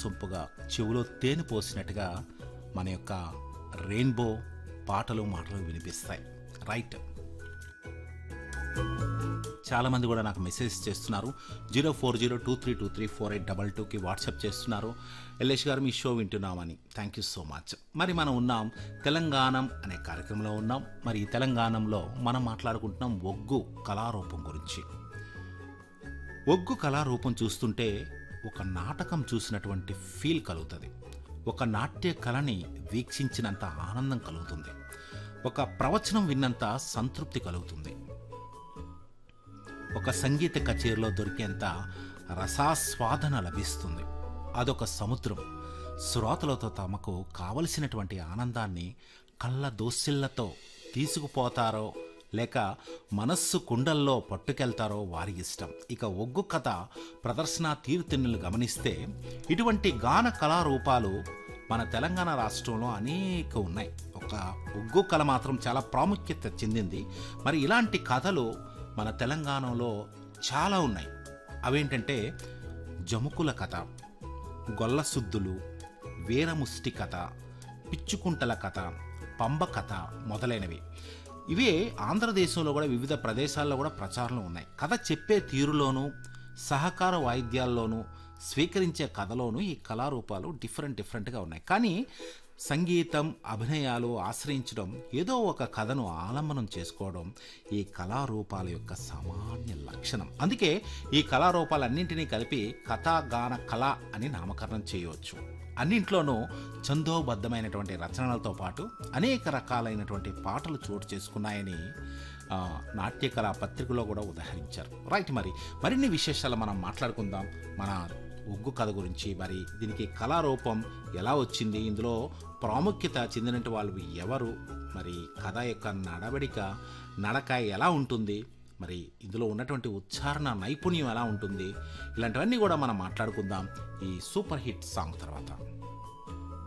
వినసొంపుగా చెవులో తేనె పోసినట్టుగా మన యొక్క రెయిన్బో పాటలు మాటలు వినిపిస్తాయి రైట్ చాలామంది కూడా నాకు మెసేజ్ చేస్తున్నారు zero four zero two three two three four eight double టూకి వాట్సాప్ చేస్తున్నారు ఎల్లేష్ గారు మీ షో వింటున్నామని థ్యాంక్ యూ సో మచ్ మరి మనం ఉన్నాం తెలంగాణం అనే కార్యక్రమంలో ఉన్నాం మరి ఈ తెలంగాణంలో మనం మాట్లాడుకుంటున్నాం ఒగ్గు కళారూపం గురించి ఒగ్గు కళారూపం చూస్తుంటే ఒక నాటకం చూసినటువంటి ఫీల్ కలుగుతుంది ఒక నాట్య కళని వీక్షించినంత ఆనందం కలుగుతుంది ఒక ప్రవచనం విన్నంత సంతృప్తి కలుగుతుంది ఒక సంగీత కచేరీలో దొరికేంత రసాస్వాదన లభిస్తుంది అదొక సముద్రం శ్రోతలతో తమకు కావలసినటువంటి ఆనందాన్ని కళ్ళ దోసిళ్లతో తీసుకుపోతారో లేక మనస్సు కుండల్లో పట్టుకెళ్తారో వారి ఇష్టం ఇక ఒగ్గు కథ ప్రదర్శన తీరుతెన్నులు గమనిస్తే ఇటువంటి గాన కళారూపాలు మన తెలంగాణ రాష్ట్రంలో అనేక ఉన్నాయి ఒక ఒగ్గు కళ మాత్రం చాలా ప్రాముఖ్యత చెందింది మరి ఇలాంటి కథలు మన తెలంగాణలో చాలా ఉన్నాయి అవేంటంటే జముకుల కథ గొల్లసుద్దులు వీరముష్టి కథ పిచ్చుకుంటల కథ పంబ కథ మొదలైనవి ఇవే ఆంధ్రదేశంలో కూడా వివిధ ప్రదేశాల్లో కూడా ప్రచారంలో ఉన్నాయి కథ చెప్పే తీరులోనూ సహకార వాయిద్యాల్లోనూ స్వీకరించే కథలోనూ ఈ కళారూపాలు డిఫరెంట్ డిఫరెంట్గా ఉన్నాయి కానీ సంగీతం అభినయాలు ఆశ్రయించడం ఏదో ఒక కథను ఆలంబనం చేసుకోవడం ఈ కళారూపాల యొక్క సామాన్య లక్షణం అందుకే ఈ కళారూపాలన్నింటినీ కలిపి కథాగాన కళ అని నామకరణం చేయవచ్చు అన్నింట్లోనూ ఛందోబద్ధమైనటువంటి రచనలతో పాటు అనేక రకాలైనటువంటి పాటలు చోటు చేసుకున్నాయని ఆ, నాట్యకళా పత్రికలో కూడా ఉదాహరించారు రైట్ మరి మరిన్ని విశేషాలు మనం మాట్లాడుకుందాం మన ఒగ్గు కథ గురించి మరి దీనికి కళారూపం ఎలా వచ్చింది ఇందులో ప్రాముఖ్యత చెందినట్టు వాళ్ళు ఎవరు మరి కథ యొక్క నడవడిక నడక ఎలా ఉంటుంది మరి ఇందులో ఉన్నటువంటి ఉచ్చారణ నైపుణ్యం ఎలా ఉంటుంది ఇలాంటివన్నీ కూడా మనం మాట్లాడుకుందాం ఈ సూపర్ హిట్ సాంగ్ తర్వాత